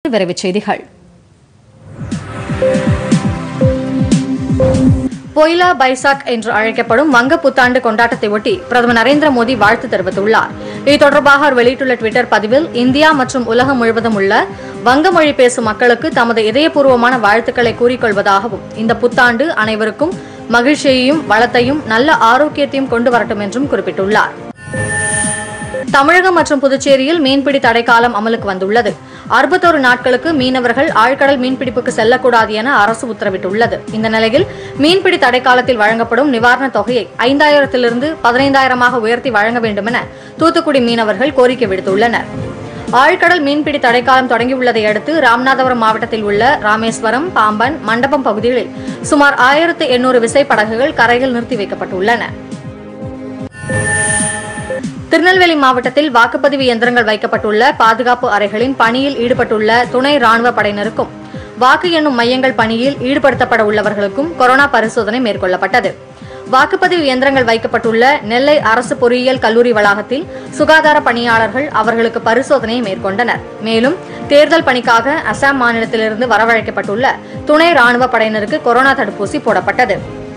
விரைவுச் செய்திகள் பொய்லா பைசாக் என்று அழைக்கப்படும் வங்க புத்தாண்டு கொண்டாட்டத்தை ஒட்டி பிரதமர் நரேந்திர மோடி வாழ்த்து தெரிவித்துள்ளார் இது தொடர்பாக அவர் வெளியிட்டுள்ள டுவிட்டர் பதிவில் இந்தியா மற்றும் உலகம் முழுவதும் உள்ள வங்க மொழி பேசும் மக்களுக்கு தமது இதயபூர்வமான வாழ்த்துக்களை கூறிக்கொள்வதாகவும் இந்த புத்தாண்டு அனைவருக்கும் மகிழ்ச்சியையும் வளத்தையும் நல்ல ஆரோக்கியத்தையும் கொண்டு வரட்டும் என்றும் குறிப்பிட்டுள்ளார் தமிழகம் மற்றும் புதுச்சேரியில் மீன்பிடி தடைக்காலம் அமலுக்கு வந்துள்ளது அறுபத்தோரு நாட்களுக்கு மீனவர்கள் ஆழ்கடல் மீன்பிடிப்புக்கு செல்லக்கூடாது என அரசு உத்தரவிட்டுள்ளது இந்த நிலையில் மீன்பிடி தடைக்காலத்தில் வழங்கப்படும் நிவாரணத் தொகையை ஐந்தாயிரத்திலிருந்து பதினைந்தாயிரமாக உயர்த்தி வழங்க வேண்டும் என தூத்துக்குடி மீனவர்கள் கோரிக்கை விடுத்துள்ளனர் ஆழ்கடல் மீன்பிடி தடைக்காலம் தொடங்கியுள்ளதை அடுத்து ராமநாதபுரம் மாவட்டத்தில் உள்ள ராமேஸ்வரம் பாம்பன் மண்டபம் பகுதிகளில் சுமார் ஆயிரத்து எண்ணூறு விசைப்படகுகள் கரையில் நிறுத்தி வைக்கப்பட்டுள்ளன திருநெல்வேலி மாவட்டத்தில் வாக்குப்பதிவு இயந்திரங்கள் வைக்கப்பட்டுள்ள பாதுகாப்பு அறைகளின் பணியில் ஈடுபட்டுள்ள துணை ராணுவ படையினருக்கும் வாக்கு எண்ணும் மையங்கள் பணியில் ஈடுபடுத்தப்பட உள்ளவர்களுக்கும் கொரோனா பரிசோதனை மேற்கொள்ளப்பட்டது வாக்குப்பதிவு இயந்திரங்கள் வைக்கப்பட்டுள்ள நெல்லை அரசு பொறியியல் கல்லூரி வளாகத்தில் சுகாதார பணியாளர்கள் அவர்களுக்கு பரிசோதனையை மேற்கொண்டனர் மேலும் தேர்தல் பணிக்காக அசாம் மாநிலத்திலிருந்து வரவழைக்கப்பட்டுள்ள துணை ராணுவ படையினருக்கு கொரோனா தடுப்பூசி போடப்பட்டது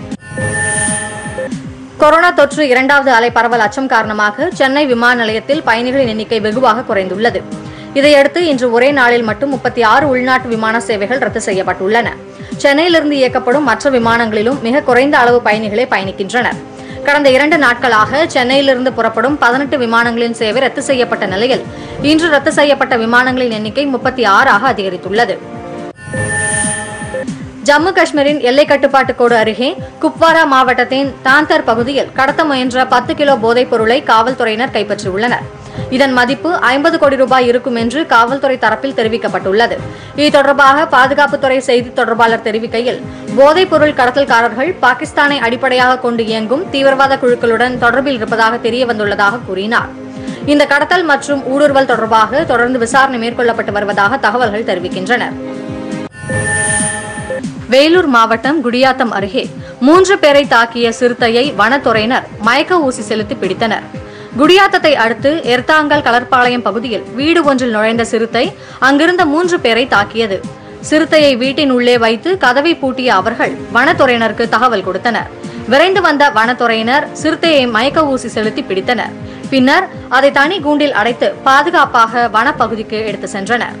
கொரோனா தொற்று இரண்டாவது அலை பரவல் அச்சம் காரணமாக சென்னை விமான நிலையத்தில் பயணிகளின் எண்ணிக்கை வெகுவாக குறைந்துள்ளது இதையடுத்து இன்று ஒரே நாளில் மட்டும் முப்பத்தி ஆறு உள்நாட்டு விமான சேவைகள் ரத்து செய்யப்பட்டுள்ளன சென்னையிலிருந்து இயக்கப்படும் மற்ற விமானங்களிலும் மிக குறைந்த அளவு பயணிகளே பயணிக்கின்றனர் கடந்த இரண்டு நாட்களாக சென்னையிலிருந்து புறப்படும் பதினெட்டு விமானங்களின் சேவை ரத்து செய்யப்பட்ட நிலையில் இன்று ரத்து செய்யப்பட்ட விமானங்களின் எண்ணிக்கை முப்பத்தி ஆறாக அதிகரித்துள்ளது ஜம்மு காஷ்மீரின் எல்லை கட்டுப்பாட்டு கோடு அருகே குப்வாரா மாவட்டத்தின் தாந்தர் பகுதியில் கடத்த முயன்ற பத்து கிலோ போதைப் பொருளை காவல்துறையினர் கைப்பற்றியுள்ளனர் இதன் மதிப்பு ஐம்பது கோடி ரூபாய் இருக்கும் என்று காவல்துறை தரப்பில் தெரிவிக்கப்பட்டுள்ளது இது தொடர்பாக பாதுகாப்புத்துறை செய்தி தொடர்பாளர் தெரிவிக்கையில் போதைப் பொருள் கடத்தல்காரர்கள் பாகிஸ்தானை அடிப்படையாக கொண்டு இயங்கும் தீவிரவாத குழுக்களுடன் தொடர்பில் இருப்பதாக தெரிய வந்துள்ளதாக கூறினார் இந்த கடத்தல் மற்றும் ஊடுருவல் தொடர்பாக தொடர்ந்து விசாரணை மேற்கொள்ளப்பட்டு வருவதாக தகவல்கள் தெரிவிக்கின்றன வேலூர் மாவட்டம் குடியாத்தம் அருகே மூன்று பேரை தாக்கிய சிறுத்தையை வனத்துறையினர் மயக்க ஊசி செலுத்தி பிடித்தனர் குடியாத்தத்தை அடுத்து எர்த்தாங்கல் கலர்பாளையம் பகுதியில் வீடு ஒன்றில் நுழைந்த சிறுத்தை அங்கிருந்த மூன்று பேரை தாக்கியது சிறுத்தையை வீட்டின் உள்ளே வைத்து கதவை பூட்டிய அவர்கள் வனத்துறையினருக்கு தகவல் கொடுத்தனர் விரைந்து வந்த வனத்துறையினர் சிறுத்தையை மயக்க ஊசி செலுத்தி பிடித்தனர் பின்னர் அதை தனி கூண்டில் அடைத்து பாதுகாப்பாக வனப்பகுதிக்கு எடுத்து சென்றனர்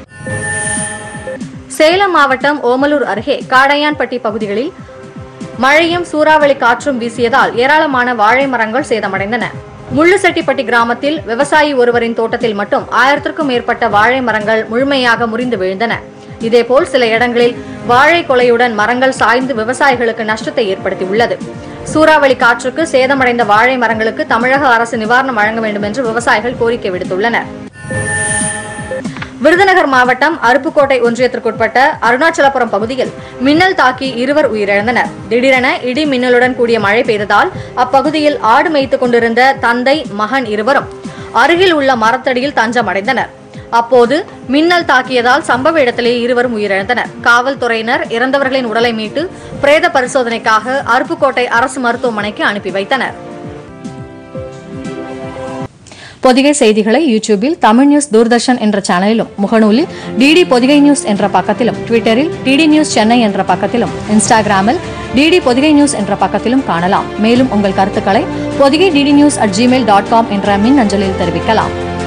சேலம் மாவட்டம் ஓமலூர் அருகே காடையான்பட்டி பகுதிகளில் மழையும் சூறாவளி காற்றும் வீசியதால் ஏராளமான வாழை மரங்கள் சேதமடைந்தன முள்ளுசெட்டிப்பட்டி கிராமத்தில் விவசாயி ஒருவரின் தோட்டத்தில் மட்டும் ஆயிரத்திற்கும் மேற்பட்ட வாழை மரங்கள் முழுமையாக முறிந்து விழுந்தன இதேபோல் சில இடங்களில் வாழை கொலையுடன் மரங்கள் சாய்ந்து விவசாயிகளுக்கு நஷ்டத்தை ஏற்படுத்தியுள்ளது சூறாவளி காற்றுக்கு சேதமடைந்த வாழை மரங்களுக்கு தமிழக அரசு நிவாரணம் வழங்க வேண்டும் என்று விவசாயிகள் கோரிக்கை விடுத்துள்ளனர் விருதுநகர் மாவட்டம் அருப்புக்கோட்டை ஒன்றியத்திற்குட்பட்ட அருணாச்சலபுரம் பகுதியில் மின்னல் தாக்கி இருவர் உயிரிழந்தனர் திடீரென இடி மின்னலுடன் கூடிய மழை பெய்ததால் அப்பகுதியில் ஆடு மேய்த்துக் கொண்டிருந்த தந்தை மகன் இருவரும் அருகில் உள்ள மரத்தடியில் தஞ்சமடைந்தனர் அப்போது மின்னல் தாக்கியதால் சம்பவ இடத்திலேயே இருவரும் உயிரிழந்தனர் காவல்துறையினர் இறந்தவர்களின் உடலை மீட்டு பிரேத பரிசோதனைக்காக அருப்புக்கோட்டை அரசு மருத்துவமனைக்கு அனுப்பி வைத்தனர் பொதிகை செய்திகளை யூடியூபில் தமிழ் நியூஸ் தூர்தர்ஷன் என்ற சேனலிலும் முகநூலில் டிடி பொதிகை நியூஸ் என்ற பக்கத்திலும் ட்விட்டரில் டிடி நியூஸ் சென்னை என்ற பக்கத்திலும் இன்ஸ்டாகிராமில் டிடி பொதிகை நியூஸ் என்ற பக்கத்திலும் காணலாம் மேலும் உங்கள் கருத்துக்களை Podhigai DD news at Gmail dot com என்ற மின் அஞ்சலில் தெரிவிக்கலாம்